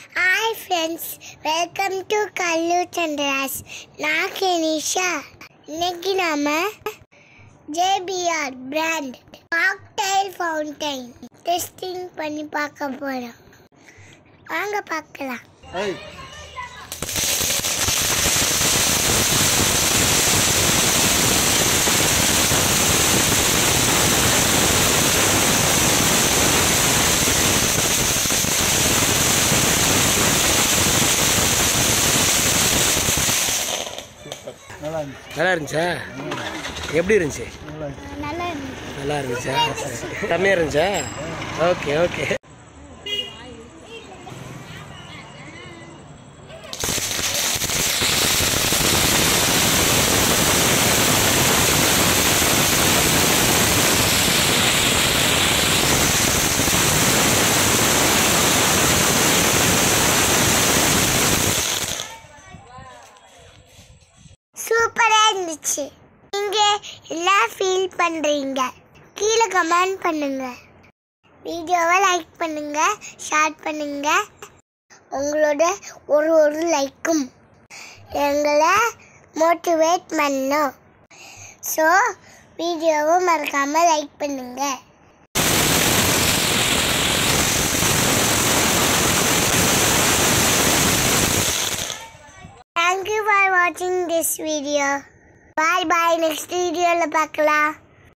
Hi friends welcome to கல்லு சந்திராஸ் நான் கெனிஷா இன்னைக்கு நாம JPR brand cocktail fountain testing பண்ணி பார்க்க போறோம் வாங்க பார்க்கலாம் ஏய் நல்லா இருந்துச்சு நல்லா இருந்துச்சா எப்படி இருந்துச்சு நல்லா இருந்துச்சு நல்லா இருந்துச்சு நல்லா இருந்துச்சா செம்மையாக இருந்துச்சா ஓகே ஓகே சூப்பரா இருந்துச்சு நீங்க எல்லாம் ஃபீல் பண்றீங்க கீழே கமெண்ட் பண்ணுங்க வீடியோவை லைக் பண்ணுங்க ஷேர் பண்ணுங்க உங்களோட ஒரு ஒரு லைக்கும் எங்களை மோட்டிவேட் பண்ணும் ஸோ வீடியோவை மறக்காம லைக் பண்ணுங்க Thank you for watching this video. Bye bye. Next video பார்க்கலாம்